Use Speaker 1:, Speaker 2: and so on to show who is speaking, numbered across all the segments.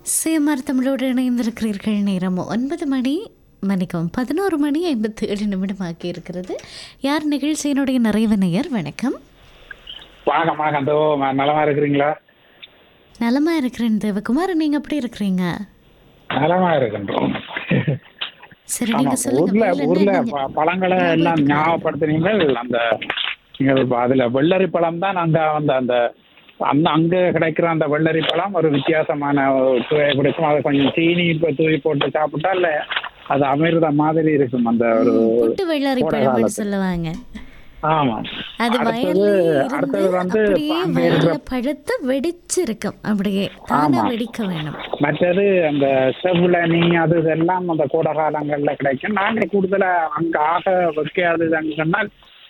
Speaker 1: சேமார் தமிழோடு இணைந்திருக்கிறீர்கள் நேரம் ஒன்பது மணி மணிக்கும் பதினோரு மணி ஐம்பத்தி ஏழு நிமிடம் ஆக்கி இருக்கிறது யார் நிகழ்ச்சியினுடைய நிறைவு நேயர் வணக்கம்
Speaker 2: வாங்க வாங்க அந்த நலமா இருக்கிறீங்களா
Speaker 1: நலமா இருக்கிறேன் தேவகுமார் நீங்க எப்படி இருக்கிறீங்க
Speaker 2: நலமா இருக்கின்றோம்
Speaker 1: சரி
Speaker 2: ஆமா
Speaker 1: நீங்க சொல்லுங்க
Speaker 2: ஊர்ல
Speaker 1: முதல்ல
Speaker 2: ஊர்ல
Speaker 1: என்ன-
Speaker 2: ப- பழங்களை எல்லாம் ஞாபகப்படுத்துனீங்கள் அந்த நீங்கள் இப்ப அதுல வெள்ளரி பழம் தான் அங்க வந்து அந்த அந்த அங்க கிடைக்கிற அந்த வெள்ளரி பழம் ஒரு வித்தியாசமான ஒரு சுவையை கொடுக்கும் அதை கொஞ்சம் சீனி இப்போ தூவி போட்டு சாப்பிட்டா இல்ல அது அமிர்த மாதிரி இருக்கும் அந்த ஒரு
Speaker 1: புட்டு வெள்ளரி
Speaker 2: கோடை
Speaker 1: பழம்னு
Speaker 2: காலத்து.
Speaker 1: சொல்லுவாங்க
Speaker 2: ஆமா
Speaker 1: அது
Speaker 2: அடுத்தது
Speaker 1: வயல்ல இருந்து
Speaker 2: அடுத்தது வந்து
Speaker 1: அப்படியே
Speaker 2: அங்க இருக்கிற
Speaker 1: வயல்ல பழுத்து வெடிச்சிருக்கும் அப்படியே தானா
Speaker 2: ஆமா.
Speaker 1: வெடிக்க வேணும்
Speaker 2: மற்றது அந்த செவ்வுளனி அது இதெல்லாம் அந்த கோடை காலங்கள்ல கிடைக்கும் நாங்கள் கூடுதலா அங்க ஆக வைக்காதுன்னு சொன்னால்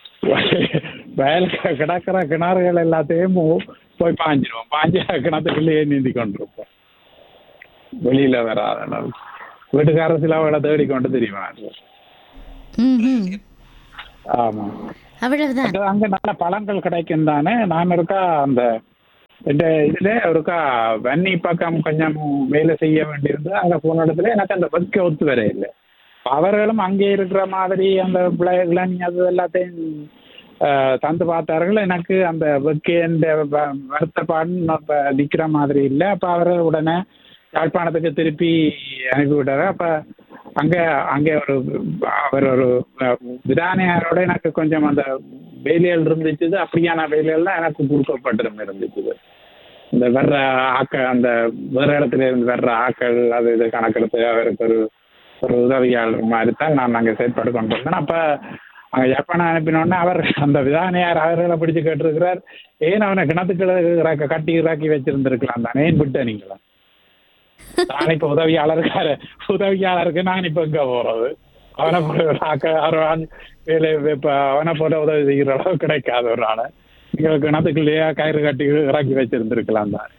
Speaker 2: வயல் கிடக்கிற கிணறுகள் எல்லாத்தையும் போ- போய் பாஞ்சிருவோம் பாஞ்சு கிணத்துக்குள்ளேயே நீந்தி கொண்டிருப்போம் வெளியில வராத வீட்டுக்கார சில அவளை தேடி கொண்டு தெரியுமா
Speaker 1: ம்ஹும்.
Speaker 2: ஆமா
Speaker 1: அவ்வளவுதான்
Speaker 2: அது அங்க நல்ல பழங்கள் கிடைக்கும் தானே நான் இருக்கா அந்த இந்த இதுல ஒருக்கா வன்னி பக்கம் கொஞ்சம் வேலை செய்ய வேண்டியிருந்து அங்க போன இடத்துல எனக்கு அந்த வைக்க ஒத்து வர இல்லை அவர்களும் அங்கே இருக்கிற மாதிரி அந்த இளநி அது எல்லாத்தையும் ஆஹ், தந்து பார்த்தார்கள் எனக்கு அந்த வெக்கைன்ற வருத்தப்பாடு நிற்கிற மாதிரி இல்லை அப்ப அவர்கள் உடனே யாழ்ப்பாணத்துக்கு திருப்பி அனுப்பி விட்டாரு அப்ப அங்க அங்க ஒரு அவர் ஒரு விதானியாரோட எனக்கு கொஞ்சம் அந்த வேலைகள் இருந்துச்சு அப்படியான வேலைகள்லாம் எனக்கு கொடுக்கப்பட்டிருந்த இருந்துச்சு இந்த வர்ற ஆக்கள் அந்த வேற இடத்துல இருந்து வர்ற ஆக்கள் அது இது கணக்கெடுத்து அவருக்கு ஒரு ஒரு உதவியாளர் மாதிரி தான் நான் அங்கே செயற்பாடு கொண்டு வந்தேன் அப்ப அங்கே ஜப்பானை அனுப்பினோடனே அவர் அந்த விதானியார் அவர்களை பிடிச்சு கேட்டிருக்கிறார் ஏன் அவனை கிணத்துக்களை இறக்க கட்டி இறக்கி வச்சிருந்திருக்கலாம் தானே ஏன் விட்ட நீங்களா நான் இப்ப உதவியாளருக்காரு உதவியாளருக்கு நான் இப்ப எங்க போறது அவனை போல ஒரு ஆக்க ஒரு ஆள் வேலை இப்ப அவனை போல உதவி செய்கிற அளவு கிடைக்காத ஒரு ஆளை நீங்க கிணத்துக்குள்ளேயே கயிறு கட்டி இறக்கி வச்சிருந்திருக்கலாம் தான்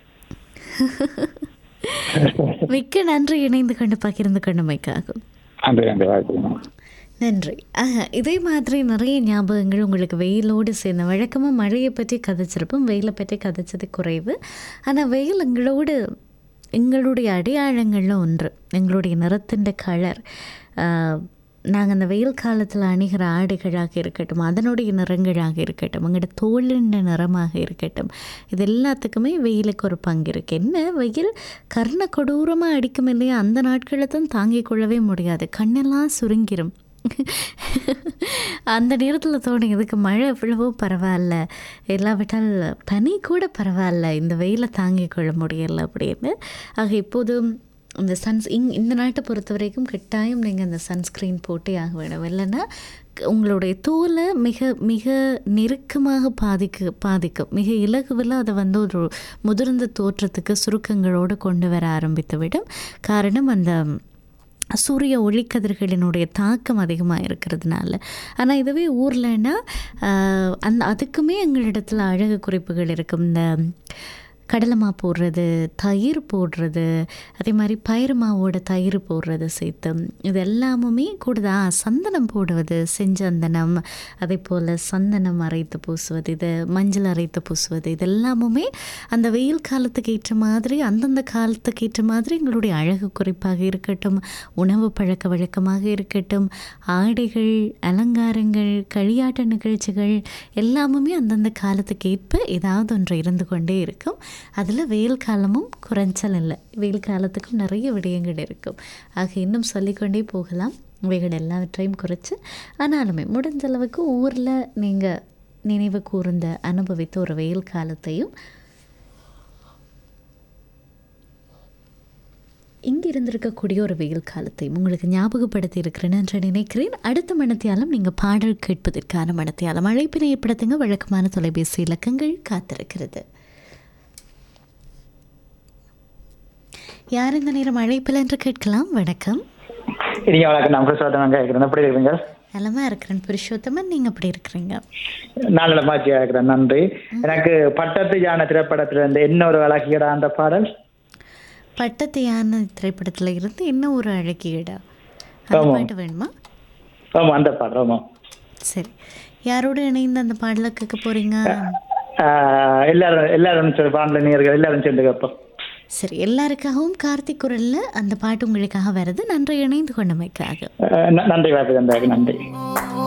Speaker 1: மிக்க நன்றி இணைந்து கொண்டு பகிர்ந்து கொண்டமைக்காகும்
Speaker 2: நன்றி நன்றி வாழ்த்துக்கிறேன்
Speaker 1: நன்றி ஆஹா, இதே மாதிரி நிறைய ஞாபகங்கள் உங்களுக்கு வெயிலோடு சேர்ந்த வழக்கமாக மழையை பற்றி கதைச்சிருப்போம் வெயிலை பற்றி கதைச்சது குறைவு ஆனால் வெயில் எங்களோடு எங்களுடைய அடையாளங்களில் ஒன்று எங்களுடைய நிறத்தின் கலர் நாங்கள் அந்த வெயில் காலத்தில் அணிகிற ஆடைகளாக இருக்கட்டும் அதனுடைய நிறங்களாக இருக்கட்டும் எங்களோட தோலின் நிறமாக இருக்கட்டும் இது எல்லாத்துக்குமே வெயிலுக்கு ஒரு பங்கு இருக்குது என்ன வெயில் கர்ண கொடூரமாக அடிக்கும் இல்லையா அந்த நாட்களில் தான் தாங்கிக் கொள்ளவே முடியாது கண்ணெல்லாம் சுருங்கிரும் அந்த நேரத்தில் தோணும் இதுக்கு மழை எவ்வளவோ பரவாயில்ல இல்லாவிட்டால் பனி கூட பரவாயில்ல இந்த வெயிலை தாங்கிக் கொள்ள முடியல அப்படின்னு ஆக இப்போதும் இந்த சன்ஸ் இங் இந்த நாட்டை பொறுத்த வரைக்கும் கட்டாயம் நீங்கள் இந்த சன்ஸ்க்ரீன் போட்டே ஆக வேணும் இல்லைன்னா க- உங்களுடைய தோலை மிக மிக நெருக்கமாக பாதிக்க பாதிக்கும் மிக இலகுவில் அதை வந்து ஒரு முதிர்ந்த தோற்றத்துக்கு சுருக்கங்களோடு கொண்டு வர ஆரம்பித்து விடும் காரணம் அந்த சூரிய ஒளிக்கதிர்களினுடைய தாக்கம் அதிகமாக இருக்கிறதுனால ஆனால் இதுவே ஊர்லன்னா ஆஹ், அந்த அதுக்குமே எங்களிடத்தில் அழகு குறிப்புகள் இருக்கும் இந்த கடலைமா போடுறது தயிர் போடுறது அதே மாதிரி பயிறு மாவோட தயிர் போடுறது சேர்த்து இது எல்லாமுமே கூடுதா சந்தனம் போடுவது செஞ்சந்தனம் அதே போல் சந்தனம் அரைத்து பூசுவது இது மஞ்சள் அரைத்து பூசுவது இது எல்லாமுமே அந்த வெயில் காலத்துக்கு ஏற்ற மாதிரி அந்தந்த காலத்துக்கு ஏற்ற மாதிரி எங்களுடைய அழகு குறிப்பாக இருக்கட்டும் உணவு பழக்க வழக்கமாக இருக்கட்டும் ஆடைகள் அலங்காரங்கள் களியாட்ட நிகழ்ச்சிகள் எல்லாமுமே அந்தந்த காலத்துக்கு ஏற்ப ஏதாவது ஒன்று இருந்து கொண்டே இருக்கும் அதில் வெயில் காலமும் குறைச்சல் இல்லை வெயில் காலத்துக்கும் நிறைய விடயங்கள் இருக்கும் ஆக இன்னும் சொல்லிக்கொண்டே போகலாம் இவைகள் எல்லாவற்றையும் குறைச்சு ஆனாலுமே முடிஞ்ச அளவுக்கு ஊரில் நீங்கள் நினைவு கூர்ந்த அனுபவித்த ஒரு வெயில் காலத்தையும் இங்கே இருந்திருக்கக்கூடிய ஒரு வெயில் காலத்தையும் உங்களுக்கு ஞாபகப்படுத்தி இருக்கிறேன் என்று நினைக்கிறேன் அடுத்த மனத்தியாலும் நீங்கள் பாடல் கேட்பதற்கான மனத்தியாலம் அழைப்பினை ஏற்படுத்துங்க வழக்கமான தொலைபேசி இலக்கங்கள் காத்திருக்கிறது யார் இந்த நேரம் அழைப்பில் என்று கேட்கலாம் வணக்கம்
Speaker 3: இனிய வணக்கம் நான் புருஷோத்தமன் கேட்கிறேன் எப்படி இருக்கீங்க
Speaker 1: நலமா இருக்கிறேன் புருஷோத்தமன் நீங்க எப்படி இருக்கிறீங்க
Speaker 3: நல்ல மாச்சியா இருக்கிறேன் நன்றி எனக்கு பட்டத்து யானை திரைப்படத்துல இருந்து என்ன ஒரு அழகியடா அந்த பாடல்
Speaker 1: பட்டத்து யானை திரைப்படத்துல இருந்து என்ன ஒரு அழகியடா அந்த
Speaker 3: ஆமா.
Speaker 1: பாட்டு வேணுமா
Speaker 3: ஆமா அந்த பாடல் ஆமா
Speaker 1: சரி யாரோடு இணைந்து அந்த பாடலை கேட்க போறீங்க
Speaker 3: ஆஹ் எல்லாரும் எல்லாரும் சொல்லி பாடல நீர்கள் எல்லாரும் சேர்ந்து கேட்போம்
Speaker 1: சரி எல்லாருக்காகவும் கார்த்திக் குரல்ல அந்த பாட்டு உங்களுக்காக வருது நன்றி இணைந்து கொண்டமைக்காக
Speaker 3: அஹ் ந- நன்றி வாய்ப்பு தந்ததுக்கு நன்றி